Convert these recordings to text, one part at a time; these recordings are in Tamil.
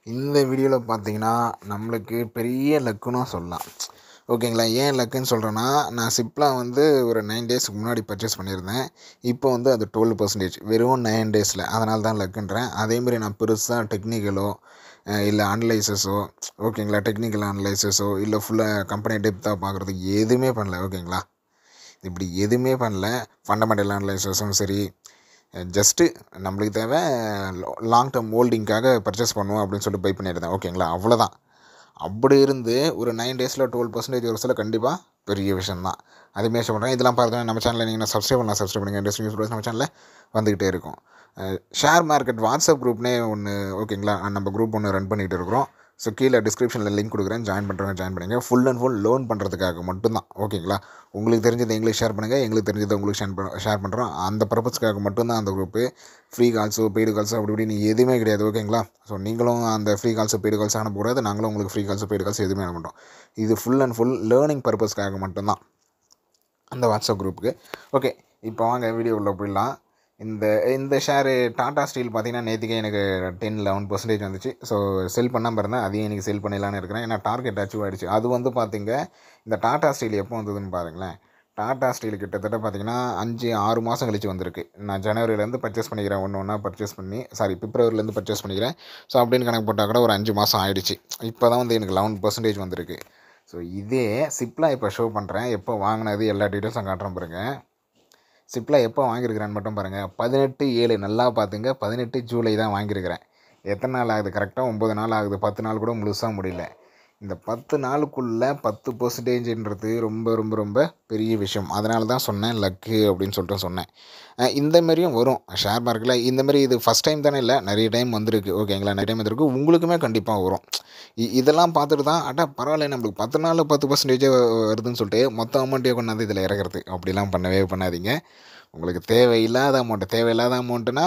இந்த வீடியோவில் பார்த்தீங்கன்னா நம்மளுக்கு பெரிய லக்குன்னு சொல்லலாம் ஓகேங்களா ஏன் லக்குன்னு சொல்கிறேன்னா நான் சிப்லா வந்து ஒரு நைன் டேஸ்க்கு முன்னாடி பர்ச்சேஸ் பண்ணியிருந்தேன் இப்போ வந்து அது டுவெல் பர்சன்டேஜ் வெறும் நைன் டேஸில் அதனால தான் லக்குன்றேன் அதேமாரி நான் பெருசாக டெக்னிக்கலோ இல்லை அனலைசஸோ ஓகேங்களா டெக்னிக்கல் அனலைசஸோ இல்லை ஃபுல்லாக கம்பெனி டெப்த்தாக பார்க்குறதுக்கு எதுவுமே பண்ணல ஓகேங்களா இப்படி எதுவுமே பண்ணல ஃபண்டமெண்டல் அனலைசஸும் சரி ஜஸ்ட்டு நம்மளுக்கு தேவை லாங் டேர்ம் ஹோல்டிங்காக பர்ச்சேஸ் பண்ணுவோம் அப்படின்னு சொல்லிட்டு பை பண்ணியிருந்தேன் ஓகேங்களா அவ்வளோதான் அப்படி இருந்து ஒரு நைன் டேஸில் டுவெல் பர்சன்டேஜ் ஒரு சில கண்டிப்பாக பெரிய விஷயம் தான் அதேமாரி சொல்கிறேன் இதெல்லாம் பார்த்தா நம்ம சேனலில் நீங்கள் சப்ஸ்கிரைப் பண்ணலாம் சப்ஸ்கிரைப் பண்ணுங்கள் இண்டஸ்ட்ரி நியூஸ் நம்ம சேனலில் வந்துக்கிட்டே இருக்கும் ஷேர் மார்க்கெட் வாட்ஸ்அப் குரூப்னே ஒன்று ஓகேங்களா நம்ம குரூப் ஒன்று ரன் பண்ணிகிட்டு இருக்கிறோம் ஸோ கீழே டிஸ்கிரிப்ஷனில் லிங்க் கொடுக்குறேன் ஜாயின் பண்ணுறவங்க ஜாயின் பண்ணுங்கள் ஃபுல் அண்ட் ஃபுல் லோன் பண்ணுறதுக்காக மட்டும்தான் ஓகேங்களா உங்களுக்கு தெரிஞ்சதை எங்களுக்கு ஷேர் பண்ணுங்கள் எங்களுக்கு தெரிஞ்சதை உங்களுக்கு ஷேர் பண்ண ஷேர் பண்ணுறோம் அந்த பர்பஸ்க்காக மட்டும்தான் அந்த குரூப்பு ஃப்ரீ கால்ஸோ பெய்டு கால்ஸோ அப்படி இப்படி நீங்கள் எதுவுமே கிடையாது ஓகேங்களா ஸோ நீங்களும் அந்த ஃப்ரீ கால்ஸோ பெய்டு கால்ஸ் அனுப்பக்கூடாது நாங்களும் உங்களுக்கு ஃப்ரீ கால்ஸோ பெய்டு கால்ஸ் எதுவுமே அனுப்ப மாட்டோம் இது ஃபுல் அண்ட் ஃபுல் லேர்னிங் பர்பஸ்க்காக மட்டும்தான் அந்த வாட்ஸ்அப் குரூப்புக்கு ஓகே இப்போ வாங்க வீடியோ உள்ள போயிடலாம் இந்த இந்த ஷேரு டாடா ஸ்டீல் பார்த்தீங்கன்னா நேற்றுக்கே எனக்கு டென் லெவன் பர்சன்டேஜ் வந்துச்சு ஸோ செல் பண்ணாமல் இருந்தேன் அதையும் எனக்கு செல் பண்ணிடலான்னு இருக்கிறேன் ஏன்னா டார்கெட் அச்சீவ் ஆகிடுச்சு அது வந்து பார்த்தீங்க இந்த டாடா ஸ்டீல் எப்போ வந்ததுன்னு பாருங்களேன் டாடா ஸ்டீல் கிட்டத்தட்ட பார்த்தீங்கன்னா அஞ்சு ஆறு மாதம் கழிச்சு வந்திருக்கு நான் ஜனவரியிலேருந்து பர்ச்சேஸ் பண்ணிக்கிறேன் ஒன்று ஒன்றா பர்ச்சேஸ் பண்ணி சாரி பிப்ரவரிலேருந்து பர்ச்சேஸ் பண்ணிக்கிறேன் ஸோ அப்படின்னு கணக்கு போட்டால் கூட ஒரு அஞ்சு மாதம் ஆயிடுச்சு இப்போ தான் வந்து எனக்கு லெவன் பர்சன்டேஜ் வந்திருக்கு ஸோ இதே சிப்லா இப்போ ஷோ பண்ணுறேன் எப்போ வாங்கினது எல்லா டீட்டெயில்ஸும் காட்டுறேன் பாருங்க சிப்லா எப்போ வாங்கியிருக்கிறேன்னு மட்டும் பாருங்கள் பதினெட்டு ஏழு நல்லா பார்த்துங்க பதினெட்டு ஜூலை தான் வாங்கியிருக்கிறேன் எத்தனை நாள் ஆகுது கரெக்டாக ஒம்பது நாள் ஆகுது பத்து நாள் கூட முழுசாக முடியல இந்த பத்து நாளுக்குள்ளே பத்து பர்சன்டேஜ்ன்றது ரொம்ப ரொம்ப ரொம்ப பெரிய விஷயம் அதனால தான் சொன்னேன் லக்கு அப்படின்னு சொல்லிட்டு சொன்னேன் இந்த மாதிரியும் வரும் ஷேர் மார்க்கெட்டில் இந்த மாதிரி இது ஃபஸ்ட் டைம் தானே இல்லை நிறைய டைம் வந்திருக்கு ஓகேங்களா நிறைய டைம் வந்திருக்கு உங்களுக்குமே கண்டிப்பாக வரும் இதெல்லாம் பார்த்துட்டு தான் அட்டா பரவாயில்ல நம்மளுக்கு பத்து நாளில் பத்து பர்சன்டேஜே வருதுன்னு சொல்லிட்டு மொத்த அமௌண்ட்டையே கொண்டாந்து இதில் இறக்குறது அப்படிலாம் பண்ணவே பண்ணாதீங்க உங்களுக்கு தேவையில்லாத அமௌண்ட்டு தேவையில்லாத அமௌண்ட்டுனா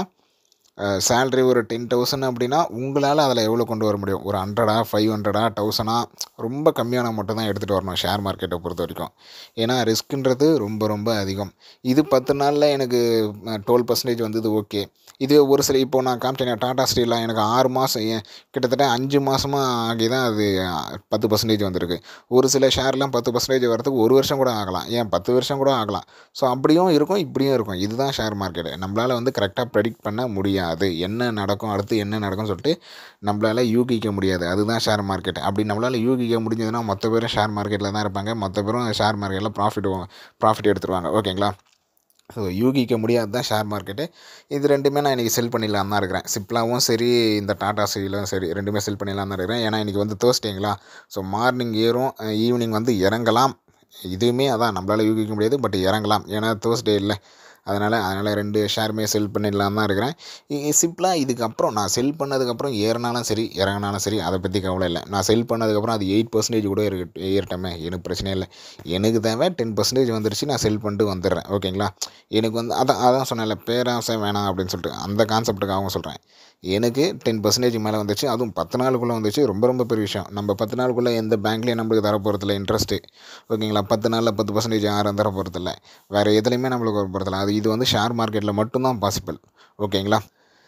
சேல்ரி ஒரு டென் தௌசண்ட் அப்படின்னா உங்களால் அதில் எவ்வளோ கொண்டு வர முடியும் ஒரு ஹண்ட்ரடா ஃபைவ் ஹண்ட்ரடா தௌசண்டா ரொம்ப கம்மியான மட்டும் தான் எடுத்துகிட்டு வரணும் ஷேர் மார்க்கெட்டை பொறுத்த வரைக்கும் ஏன்னா ரிஸ்க்குன்றது ரொம்ப ரொம்ப அதிகம் இது பத்து நாளில் எனக்கு டுவெல் பர்சன்டேஜ் வந்தது ஓகே இது ஒரு சில இப்போ நான் காமிச்சேன் டாடா ஸ்டீலாம் எனக்கு ஆறு மாதம் கிட்டத்தட்ட அஞ்சு மாதமாக ஆகி தான் அது பத்து பர்சன்டேஜ் வந்திருக்கு ஒரு சில ஷேர்லாம் பத்து பர்சன்டேஜ் வரதுக்கு ஒரு வருஷம் கூட ஆகலாம் ஏன் பத்து வருஷம் கூட ஆகலாம் ஸோ அப்படியும் இருக்கும் இப்படியும் இருக்கும் இதுதான் ஷேர் மார்க்கெட்டு நம்மளால் வந்து கரெக்டாக ப்ரெடிக்ட் பண்ண முடியாது அது என்ன நடக்கும் அடுத்து என்ன நடக்கும்னு சொல்லிட்டு நம்மளால் யூகிக்க முடியாது அதுதான் ஷேர் மார்க்கெட் அப்படி நம்மளால் யூகிக்க முடிஞ்சதுன்னா மொத்த பேரும் ஷேர் மார்க்கெட்டில் தான் இருப்பாங்க மொத்த பேரும் ஷேர் மார்க்கெட்டில் ப்ராஃபிட் ப்ராஃபிட் எடுத்துருவாங்க ஓகேங்களா ஸோ யூகிக்க முடியாது தான் ஷேர் மார்க்கெட்டு இது ரெண்டுமே நான் இன்றைக்கி செல் பண்ணிடலாம் தான் இருக்கிறேன் சிப்லாவும் சரி இந்த டாடா ஸ்டீலும் சரி ரெண்டுமே செல் பண்ணிடலாம் தான் இருக்கிறேன் ஏன்னா இன்றைக்கி வந்து தேர்ஸ்டேங்களா ஸோ மார்னிங் ஏறும் ஈவினிங் வந்து இறங்கலாம் இதுவுமே அதான் நம்மளால் யூகிக்க முடியாது பட் இறங்கலாம் ஏன்னா தேர்ஸ்டே இல்லை அதனால் அதனால் ரெண்டு ஷேருமே செல் பண்ணிடலாம் தான் இருக்கிறேன் சிம்பிளாக இதுக்கப்புறம் நான் செல் பண்ணதுக்கப்புறம் ஏறினாலும் சரி இறங்கினாலும் சரி அதை பற்றி கவலை இல்லை நான் செல் பண்ணதுக்கப்புறம் அது எயிட் பர்சன்டேஜ் கூட இருக்கு ஏறிட்டமே எனக்கு பிரச்சனை இல்லை எனக்கு தேவை டென் பர்சன்டேஜ் வந்துருச்சு நான் செல் பண்ணிட்டு வந்துடுறேன் ஓகேங்களா எனக்கு வந்து அதான் அதான் சொன்னேன்ல பேராசை வேணாம் அப்படின்னு சொல்லிட்டு அந்த கான்செப்ட்டுக்காகவும் சொல்கிறேன் எனக்கு டென் பர்சன்டேஜ் மேலே வந்துச்சு அதுவும் பத்து நாளுக்குள்ளே வந்துச்சு ரொம்ப ரொம்ப பெரிய விஷயம் நம்ம பத்து நாளுக்குள்ளே எந்த பேங்க்லேயும் நம்மளுக்கு தர போகிறதில்ல இன்ட்ரெஸ்ட்டு ஓகேங்களா பத்து நாளில் பத்து பர்சன்டேஜ் யாரும் தர போகிறதில்ல வேறு எதுலேயுமே நம்மளுக்கு வர போகிறதில்ல அது இது வந்து ஷேர் மார்க்கெட்டில் மட்டும்தான் பாசிபிள் ஓகேங்களா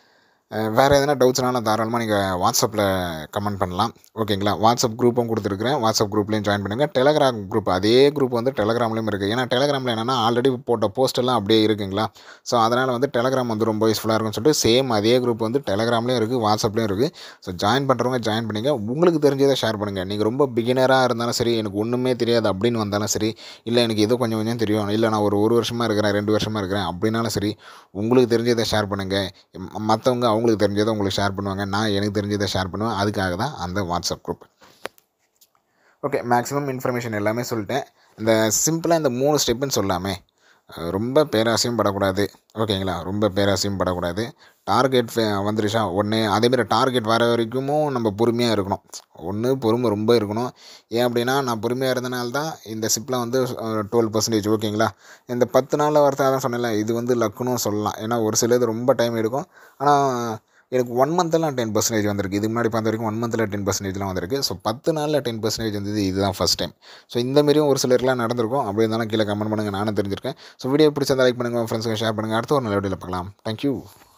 வேறு எதனா டவுட்ஸ்னாலும் தாராளமாக நீங்கள் வாட்ஸ்அப்பில் கமெண்ட் பண்ணலாம் ஓகேங்களா வாட்ஸ்அப் குரூப்பும் கொடுத்துருக்குறேன் வாட்ஸ்அப் குரூப்லேயும் ஜாயின் பண்ணுங்கள் டெலகிராம் குரூப் அதே குரூப் வந்து டெலகிராம்லேயும் இருக்குது ஏன்னா டெலகிராமில் என்னென்னா ஆல்ரெடி போட்ட போஸ்ட் எல்லாம் அப்படியே இருக்குங்களா ஸோ அதனால் வந்து டெலகிராம் வந்து ரொம்ப யூஸ்ஃபுல்லாக இருக்கும்னு சொல்லிட்டு சேம் அதே குரூப் வந்து டெலகிராம்லேயும் இருக்குது வாட்ஸ்அப்லேயும் இருக்குது ஸோ ஜாயின் பண்ணுறவங்க ஜாயின் பண்ணிங்க உங்களுக்கு தெரிஞ்சதை ஷேர் பண்ணுங்கள் நீங்கள் ரொம்ப பிகினராக இருந்தாலும் சரி எனக்கு ஒன்றுமே தெரியாது அப்படின்னு வந்தாலும் சரி இல்லை எனக்கு ஏதோ கொஞ்சம் கொஞ்சம் தெரியும் இல்லை நான் ஒரு ஒரு வருஷமாக இருக்கிறேன் ரெண்டு வருஷமாக இருக்கிறேன் அப்படின்னாலும் சரி உங்களுக்கு தெரிஞ்சதை ஷேர் பண்ணுங்கள் மற்றவங்க அவங்களுக்கு தெரிஞ்சதை உங்களுக்கு ஷேர் பண்ணுவாங்க நான் எனக்கு தெரிஞ்சதை ஷேர் பண்ணுவேன் அதுக்காக தான் அந்த WhatsApp group okay maximum information எல்லாமே சொல்லிட்டேன் இந்த சிம்பிளாக இந்த மூணு ஸ்டெப்புன்னு சொல்லாமே ரொம்ப பேராசையும் படக்கூடாது ஓகேங்களா ரொம்ப பேராசையும் படக்கூடாது டார்கெட் வந்துருச்சா உடனே அதேமாதிரி டார்கெட் வர வரைக்கும் நம்ம பொறுமையாக இருக்கணும் ஒன்று பொறுமை ரொம்ப இருக்கணும் ஏன் அப்படின்னா நான் பொறுமையாக இருந்தனால தான் இந்த சிப்பில் வந்து டுவெல் பர்சன்டேஜ் ஓகேங்களா இந்த பத்து நாளில் வரத்தாக தான் சொன்னேன்ல இது வந்து லக்குன்னு சொல்லலாம் ஏன்னா ஒரு சிலது ரொம்ப டைம் எடுக்கும் ஆனால் எனக்கு ஒன் மந்த்தெல்லாம் டென் பர்சன்டேஜ் வந்திருக்கு இதுக்கு முன்னாடி பார்த்த வரைக்கும் ஒன் மந்தில் டென் பர்சன்டேஜ்லாம் வந்திருக்கு ஸோ பத்து நாளில் டென் பர்சன்டேஜ் வந்தது இதுதான் ஃபஸ்ட் டைம் ஸோ இந்த மாதிரியும் ஒரு சிலருக்குலாம் நடந்திருக்கும் அப்படி இருந்தாலும் கீழே கமெண்ட் பண்ணுங்கள் நானும் தெரிஞ்சிருக்கேன் ஸோ வீடியோ பிடிச்சிருந்தா லைக் பண்ணுங்கள் ஃப்ரெண்ட்ஸுக்கு ஷேர் பண்ணுங்கள் அடுத்த ஒரு நல்ல வீடியோவில் பார்க்கலாம் தேங்க்யூ